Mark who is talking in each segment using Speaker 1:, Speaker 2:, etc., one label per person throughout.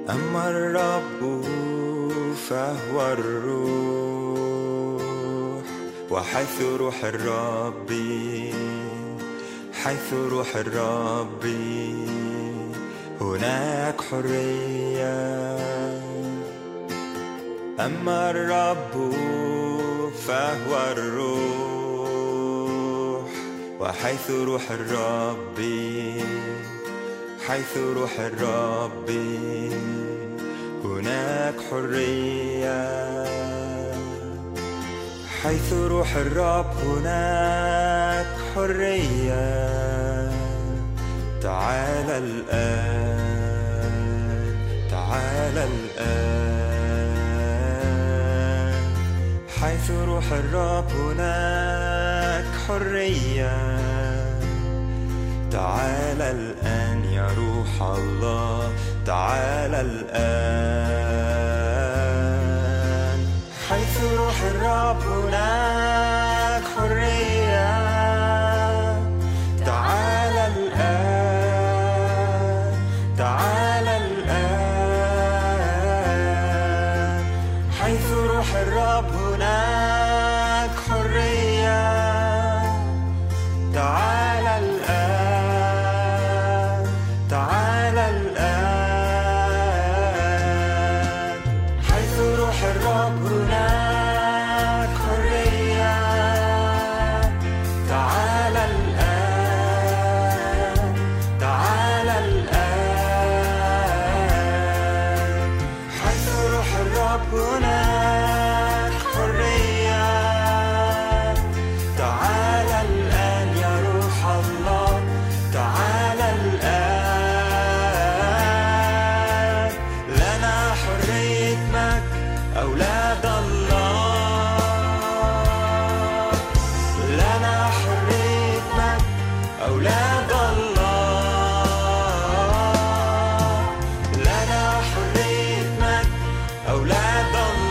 Speaker 1: أما الرب فهو الروح وحيث روح الرب حيث روح الرب هناك حرية أما الرب فهو الروح وحيث روح الرب حيث روح الرب هناك حرية حيث روح الرب هناك حرية تعال الآن تعال الآن حيث روح الرب هناك حرية تعال الآن يا روح الله تعال الآن حيث روح الرب هناك حرية تعال الآن تعال الآن حيث روح الرب هناك حرية تعال الآن تعال الآن حيث روح الرب هناك حرية تعال الآن تعال الآن حيث روح الرب هناك حرية تعال الآن يا روح الله تعال الآن لنا حرية مجد أولاد الله لنا حرية مجد أولاد الله لنا حرية مجد أولاد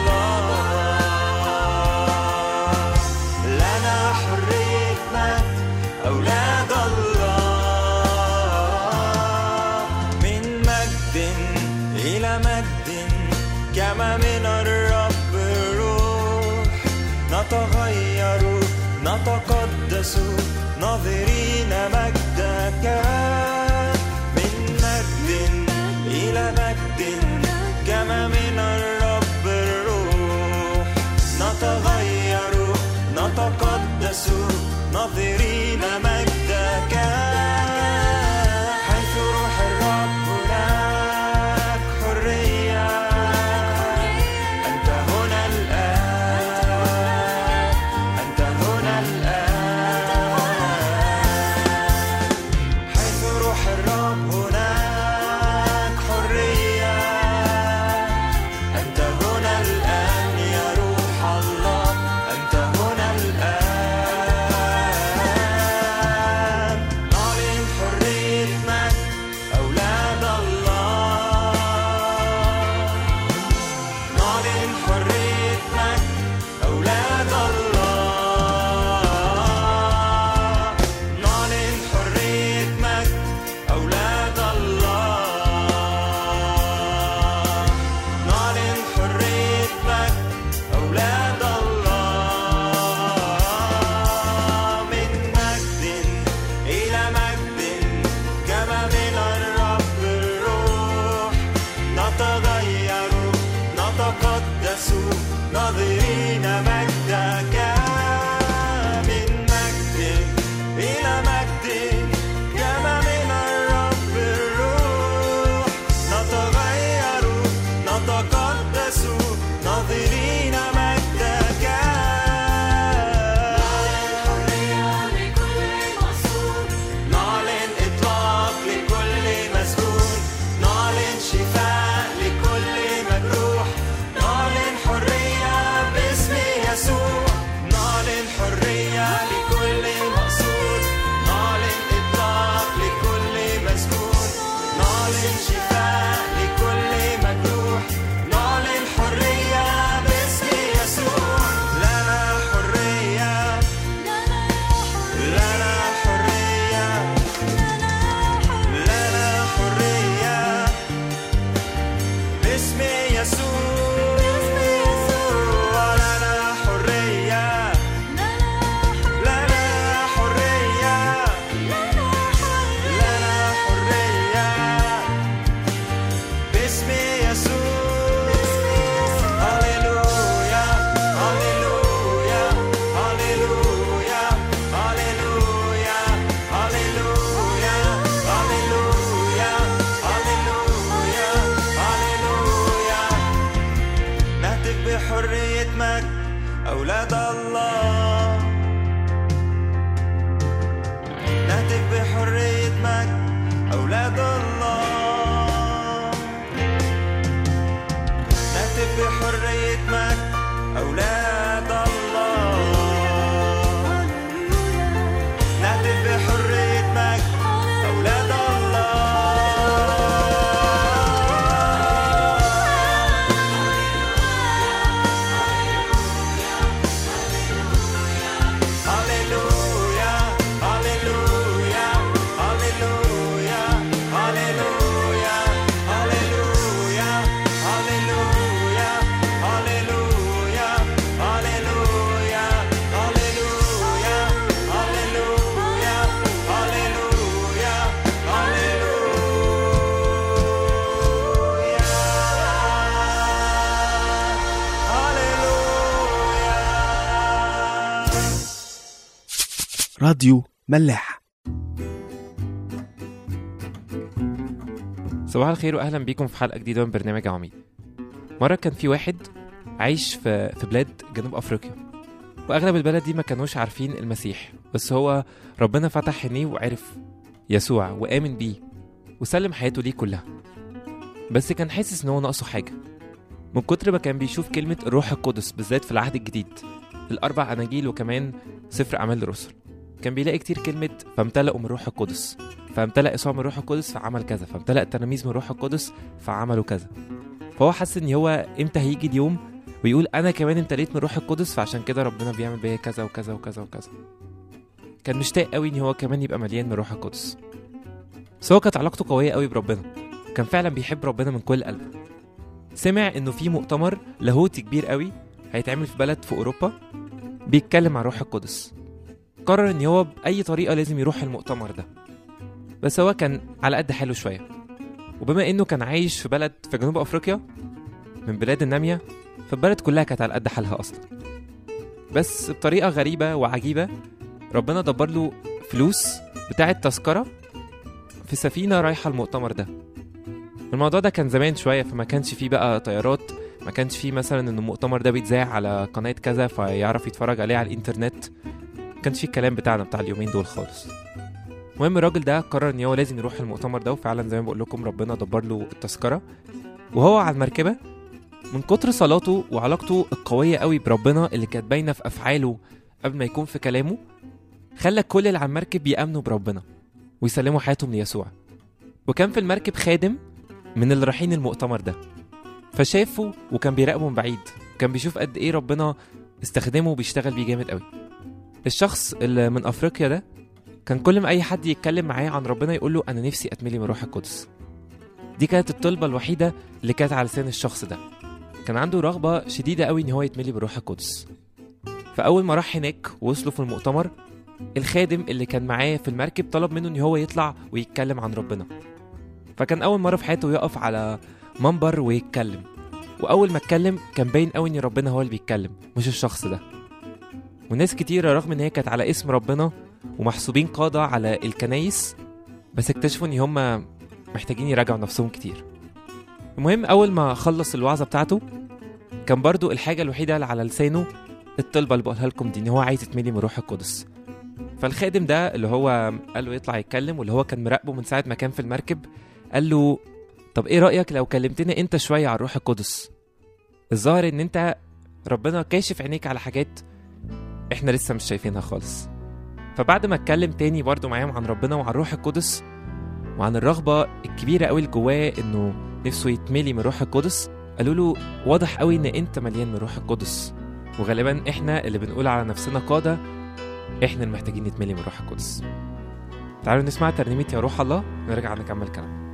Speaker 1: الله لنا حرية مجد أولاد الله من مجد إلى مجد كما من الرب الروح نتغير نتقدس ناظرين مجدك من مجد إلى مجد كما من الرب الروح نتغير نتقدس ناظرين مجدك حيث روح الرب هناك حرية أنت هنا الآن أنت هنا الآن حيث روح الرب هناك حرية أنت هنا الآن يا روح الله أنت هنا الآن نعلن حرية مجد أولاد الله نعلن حرية مجد أولاد الله نعلن حرية مجد أولاد الله نعلن حرية مجد أولاد الله من مجد إلى مجد كما من الرب الروح نتغير نتقدس ناظرين مجدك من مجد إلى مجد كما من الرب الروح نتغير نتقدس ناظرين مجدك نعلن إطلاق لكل مسجون نعلن شفاء لكل مجروح نعلن حرية أولاد الله نهتف بحرية مجد أولاد الله هللويا هللويا هللويا هللويا هللويا هللويا هللويا هللويا هللويا هللويا هللويا هللويا
Speaker 2: راديو ملاح
Speaker 3: صباح الخير واهلا بيكم في حلقه جديده من برنامج عميد مره كان في واحد عايش في في بلاد جنوب افريقيا واغلب البلد دي ما كانوش عارفين المسيح بس هو ربنا فتح عينيه وعرف يسوع وامن بيه وسلم حياته ليه كلها بس كان حاسس ان هو ناقصه حاجه من كتر ما كان بيشوف كلمه الروح القدس بالذات في العهد الجديد الاربع اناجيل وكمان سفر اعمال الرسل كان بيلاقي كتير كلمه فامتلأوا من الروح القدس فامتلأ يسوع من الروح القدس فعمل كذا فامتلأ التلاميذ من الروح القدس فعملوا كذا فهو حس ان هو امتى هيجي اليوم ويقول انا كمان امتليت من الروح القدس فعشان كده ربنا بيعمل بيا كذا وكذا وكذا وكذا كان مشتاق قوي ان هو كمان يبقى مليان من الروح القدس بس هو كانت علاقته قويه قوي بربنا كان فعلا بيحب ربنا من كل قلبه سمع انه في مؤتمر لاهوتي كبير قوي هيتعمل في بلد في اوروبا بيتكلم عن الروح القدس قرر ان هو باي طريقه لازم يروح المؤتمر ده بس هو كان على قد حاله شويه وبما انه كان عايش في بلد في جنوب افريقيا من بلاد الناميه فالبلد كلها كانت على قد حالها اصلا بس بطريقه غريبه وعجيبه ربنا دبر له فلوس بتاعه تذكره في سفينه رايحه المؤتمر ده الموضوع ده كان زمان شويه فما كانش فيه بقى طيارات ما كانش فيه مثلا ان المؤتمر ده بيتذاع على قناه كذا فيعرف يتفرج عليه على الانترنت ما كانش فيه الكلام بتاعنا بتاع اليومين دول خالص المهم الراجل ده قرر ان هو لازم يروح المؤتمر ده وفعلا زي ما بقول لكم ربنا دبر له التذكره وهو على المركبه من كتر صلاته وعلاقته القويه قوي بربنا اللي كانت باينه في افعاله قبل ما يكون في كلامه خلى كل اللي على المركب يامنوا بربنا ويسلموا حياتهم ليسوع وكان في المركب خادم من اللي رايحين المؤتمر ده فشافه وكان بيراقبه من بعيد كان بيشوف قد ايه ربنا استخدمه وبيشتغل بيه جامد قوي الشخص اللي من افريقيا ده كان كل ما اي حد يتكلم معاه عن ربنا يقول له انا نفسي اتملي من روح القدس دي كانت الطلبه الوحيده اللي كانت على لسان الشخص ده كان عنده رغبه شديده قوي ان هو يتملي بالروح القدس فاول ما راح هناك ووصلوا في المؤتمر الخادم اللي كان معاه في المركب طلب منه ان هو يطلع ويتكلم عن ربنا فكان اول مره في حياته يقف على منبر ويتكلم واول ما اتكلم كان باين قوي ان ربنا هو اللي بيتكلم مش الشخص ده وناس كتيرة رغم ان هي كانت على اسم ربنا ومحسوبين قادة على الكنايس بس اكتشفوا ان هم محتاجين يراجعوا نفسهم كتير المهم اول ما خلص الوعظة بتاعته كان برضو الحاجة الوحيدة اللي على لسانه الطلبة اللي بقولها لكم دي ان هو عايز يتملي من روح القدس فالخادم ده اللي هو قال له يطلع يتكلم واللي هو كان مراقبه من ساعة ما كان في المركب قال له طب ايه رأيك لو كلمتنا انت شوية عن الروح القدس الظاهر ان انت ربنا كاشف عينيك على حاجات احنا لسه مش شايفينها خالص فبعد ما اتكلم تاني برضه معاهم عن ربنا وعن روح القدس وعن الرغبة الكبيرة قوي اللي جواه انه نفسه يتملي من روح القدس قالوا له واضح قوي ان انت مليان من روح القدس وغالبا احنا اللي بنقول على نفسنا قادة احنا اللي محتاجين نتملي من روح القدس تعالوا نسمع ترنيمة يا روح الله ونرجع نكمل كلام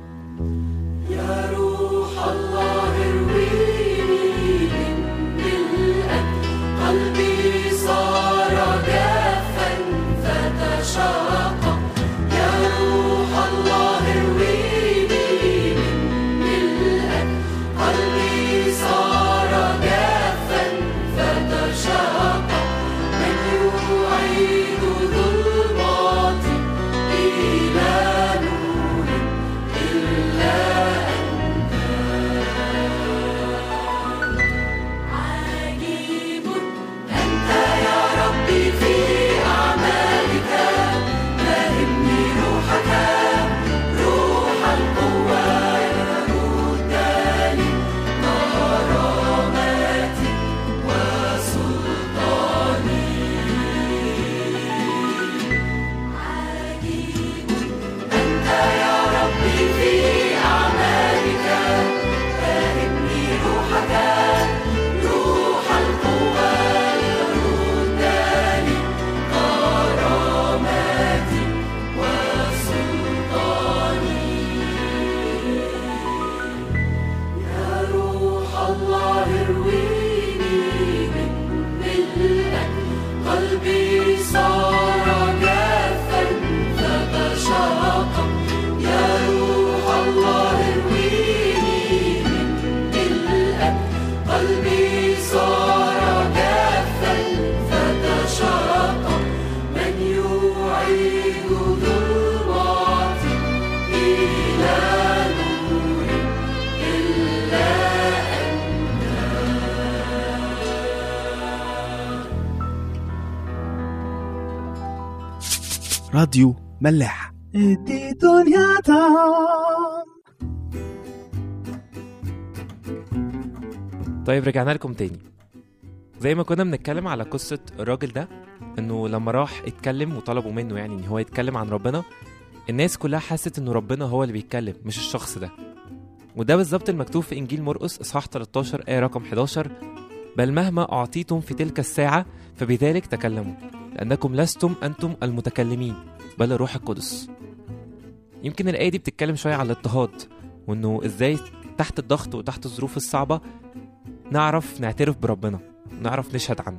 Speaker 4: قلبي صار جافا فتشاق يا روح الله ارويني من ملئك قلبي صار جافا فتشاق من يعيد ظلماتي إلى نور إلا عجيب
Speaker 2: راديو ملاح
Speaker 5: ادي دنيا طعم
Speaker 3: طيب رجعنا لكم تاني زي ما كنا بنتكلم على قصة الراجل ده انه لما راح اتكلم وطلبوا منه يعني ان هو يتكلم عن ربنا الناس كلها حست انه ربنا هو اللي بيتكلم مش الشخص ده وده بالظبط المكتوب في انجيل مرقس اصحاح 13 ايه رقم 11 بل مهما اعطيتم في تلك الساعة فبذلك تكلموا لانكم لستم انتم المتكلمين بل الروح القدس يمكن الآية دي بتتكلم شوية على الاضطهاد وانه ازاي تحت الضغط وتحت الظروف الصعبة نعرف نعترف بربنا نعرف نشهد عنه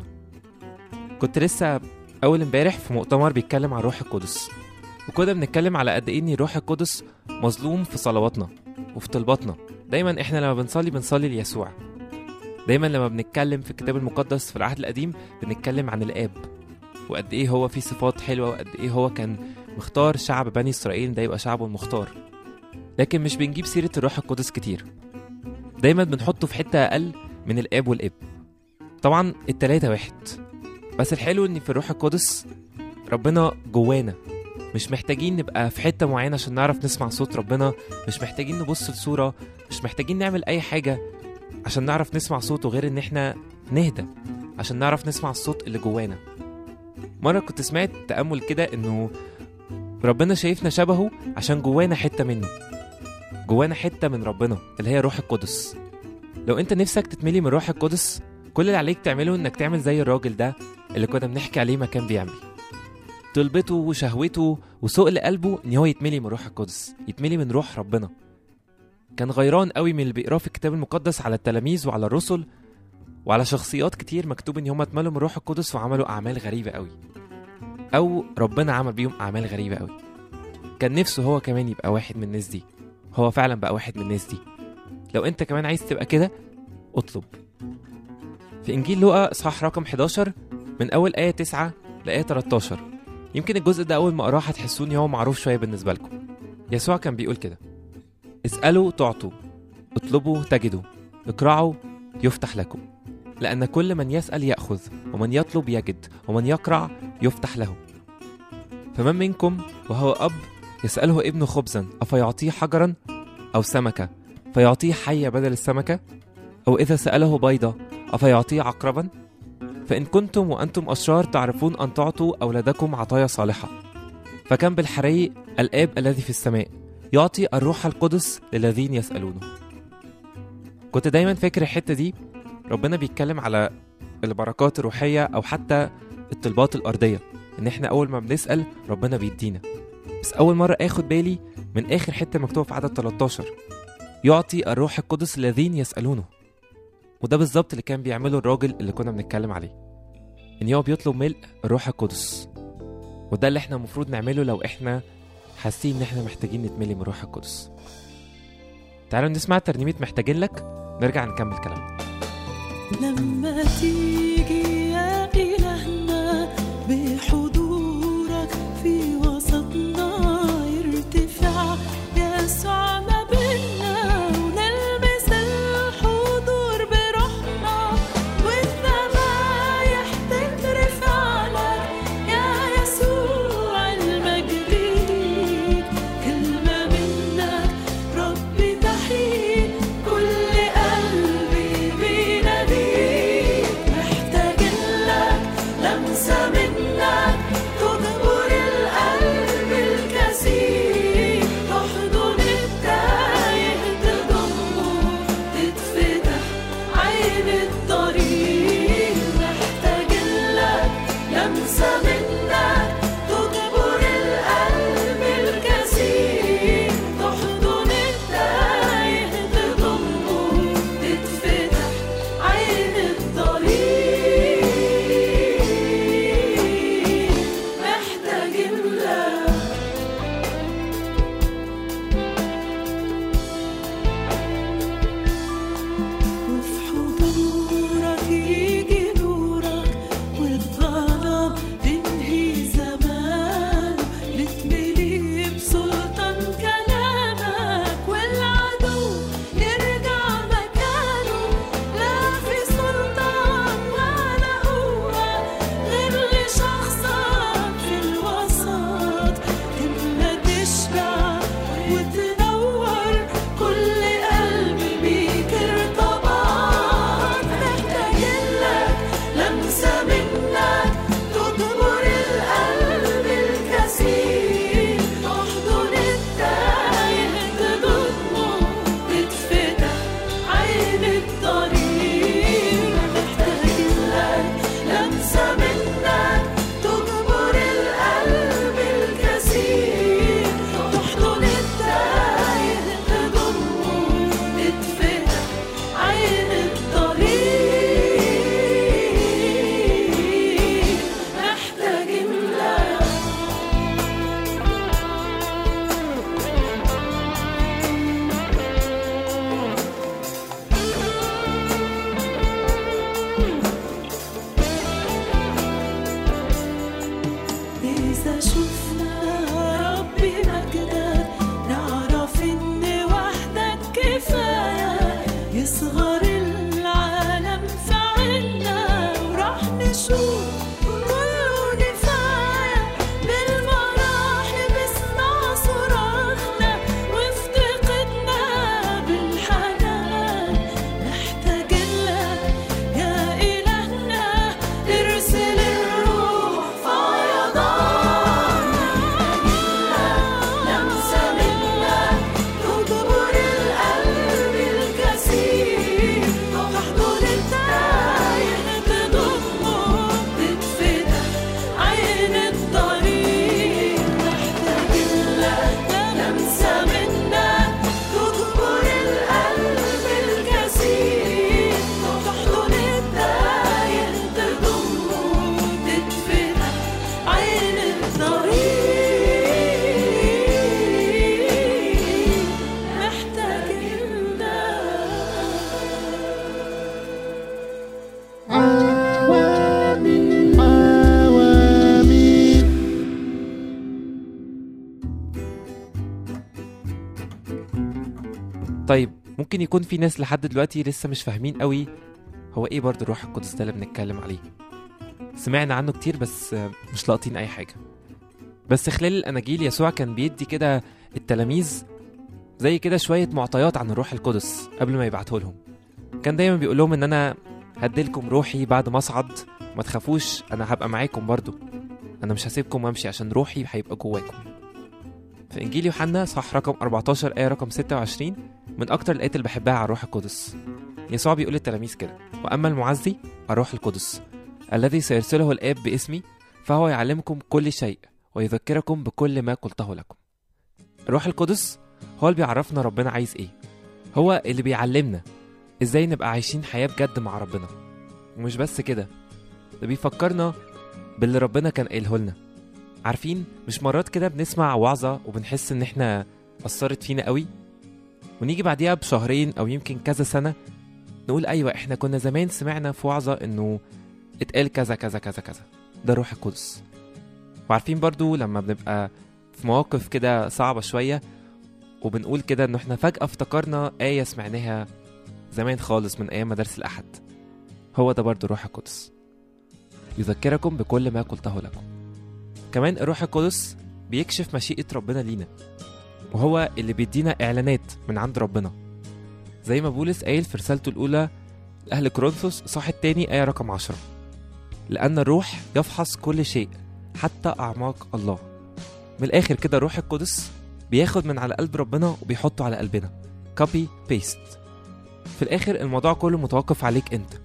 Speaker 3: كنت لسه اول امبارح في مؤتمر بيتكلم عن الروح القدس وكنا بنتكلم على قد ايه ان الروح القدس مظلوم في صلواتنا وفي طلباتنا دايما احنا لما بنصلي بنصلي ليسوع دايما لما بنتكلم في الكتاب المقدس في العهد القديم بنتكلم عن الاب وقد ايه هو فيه صفات حلوه وقد ايه هو كان مختار شعب بني اسرائيل ده يبقى شعبه المختار لكن مش بنجيب سيره الروح القدس كتير دايما بنحطه في حته اقل من الاب والاب طبعا التلاتة واحد بس الحلو ان في الروح القدس ربنا جوانا مش محتاجين نبقى في حتة معينة عشان نعرف نسمع صوت ربنا مش محتاجين نبص لصورة مش محتاجين نعمل أي حاجة عشان نعرف نسمع صوته غير إن إحنا نهدى عشان نعرف نسمع الصوت اللي جوانا مرة كنت سمعت تأمل كده إنه ربنا شايفنا شبهه عشان جوانا حتة منه جوانا حتة من ربنا اللي هي روح القدس لو انت نفسك تتملي من روح القدس كل اللي عليك تعمله انك تعمل زي الراجل ده اللي كنا بنحكي عليه ما كان بيعمل طلبته وشهوته وسؤل قلبه ان هو يتملي من روح القدس يتملي من روح ربنا كان غيران قوي من اللي بيقراه في الكتاب المقدس على التلاميذ وعلى الرسل وعلى شخصيات كتير مكتوب ان هم اتملوا من روح القدس وعملوا اعمال غريبه قوي او ربنا عمل بيهم اعمال غريبه قوي كان نفسه هو كمان يبقى واحد من الناس دي هو فعلا بقى واحد من الناس دي لو انت كمان عايز تبقى كده اطلب في انجيل لوقا اصحاح رقم 11 من اول ايه 9 لايه 13 يمكن الجزء ده اول ما اقراه هتحسوا ان هو معروف شويه بالنسبه لكم يسوع كان بيقول كده اسالوا تعطوا اطلبوا تجدوا اقرعوا يفتح لكم لان كل من يسال ياخذ ومن يطلب يجد ومن يقرع يفتح له فمن منكم وهو اب يساله ابنه خبزا افيعطيه حجرا او سمكه فيعطيه حية بدل السمكة أو إذا سأله بيضة أفيعطيه عقربا فإن كنتم وأنتم أشرار تعرفون أن تعطوا أولادكم عطايا صالحة فكم بالحري الآب الذي في السماء يعطي الروح القدس للذين يسألونه كنت دايما فاكر الحتة دي ربنا بيتكلم على البركات الروحية أو حتى الطلبات الأرضية إن إحنا أول ما بنسأل ربنا بيدينا بس أول مرة آخد بالي من آخر حتة مكتوبة في عدد 13 يعطي الروح القدس الذين يسألونه وده بالظبط اللي كان بيعمله الراجل اللي كنا بنتكلم عليه ان هو بيطلب ملء الروح القدس وده اللي احنا المفروض نعمله لو احنا حاسين ان احنا محتاجين نتملي من الروح القدس تعالوا نسمع ترنيمة محتاجين لك نرجع نكمل كلامنا
Speaker 4: لما تيجي يا إلهنا بحضورك في وسطنا يرتفع يسوع ما بينا ونلمس الحضور بروحنا والذبايح تترفع لك يا يسوع المجد ليك كلمة منك ربي تحيي كل قلبي بيناديك محتاجين
Speaker 3: طيب ممكن يكون في ناس لحد دلوقتي لسه مش فاهمين قوي هو ايه برضه الروح القدس ده اللي بنتكلم عليه سمعنا عنه كتير بس آه، مش لاقطين اي حاجه بس خلال الاناجيل يسوع كان بيدي كده التلاميذ زي كده شويه معطيات عن الروح القدس قبل ما يبعته لهم كان دايما بيقول لهم ان انا هديلكم روحي بعد ما اصعد ما تخافوش انا هبقى معاكم برضو انا مش هسيبكم وامشي عشان روحي هيبقى جواكم في انجيل يوحنا صح رقم 14 ايه رقم 26 من اكتر الايات اللي بحبها على الروح القدس يسوع بيقول للتلاميذ كده واما المعزي الروح القدس الذي سيرسله الاب باسمي فهو يعلمكم كل شيء ويذكركم بكل ما قلته لكم الروح القدس هو اللي بيعرفنا ربنا عايز ايه هو اللي بيعلمنا ازاي نبقى عايشين حياة بجد مع ربنا ومش بس كده ده بيفكرنا باللي ربنا كان قايله لنا عارفين مش مرات كده بنسمع وعظة وبنحس ان احنا أثرت فينا قوي ونيجي بعديها بشهرين او يمكن كذا سنة نقول ايوه احنا كنا زمان سمعنا في وعظة انه اتقال كذا كذا كذا كذا ده الروح القدس وعارفين برضو لما بنبقى في مواقف كده صعبة شوية وبنقول كده انه احنا فجأة افتكرنا آية سمعناها زمان خالص من أيام مدارس الأحد هو ده برضو الروح القدس يذكركم بكل ما قلته لكم كمان الروح القدس بيكشف مشيئة ربنا لينا وهو اللي بيدينا إعلانات من عند ربنا زي ما بولس قايل في رسالته الأولى لأهل كورنثوس صح التاني آية رقم عشرة لأن الروح يفحص كل شيء حتى أعماق الله من الآخر كده الروح القدس بياخد من على قلب ربنا وبيحطه على قلبنا كوبي بيست في الآخر الموضوع كله متوقف عليك أنت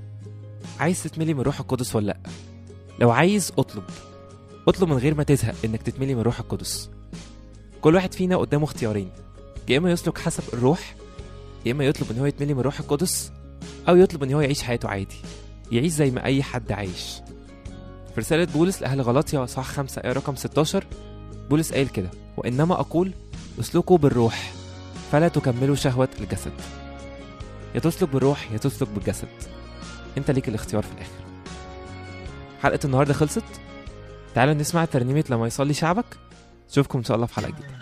Speaker 3: عايز تتملي من روح القدس ولا لأ لو عايز اطلب اطلب من غير ما تزهق انك تتملي من روح القدس كل واحد فينا قدامه اختيارين يا اما يسلك حسب الروح يا اما يطلب ان هو يتملي من روح القدس او يطلب ان هو يعيش حياته عادي يعيش زي ما اي حد عايش في رسالة بولس لأهل غلاطيا صح 5 آية رقم 16 بولس قايل كده وإنما أقول اسلكوا بالروح فلا تكملوا شهوة الجسد يا تسلك بالروح يا تسلك بالجسد انت ليك الاختيار في الاخر حلقة النهاردة خلصت تعالوا نسمع ترنيمة لما يصلي شعبك اشوفكم ان شاء الله في حلقة جديدة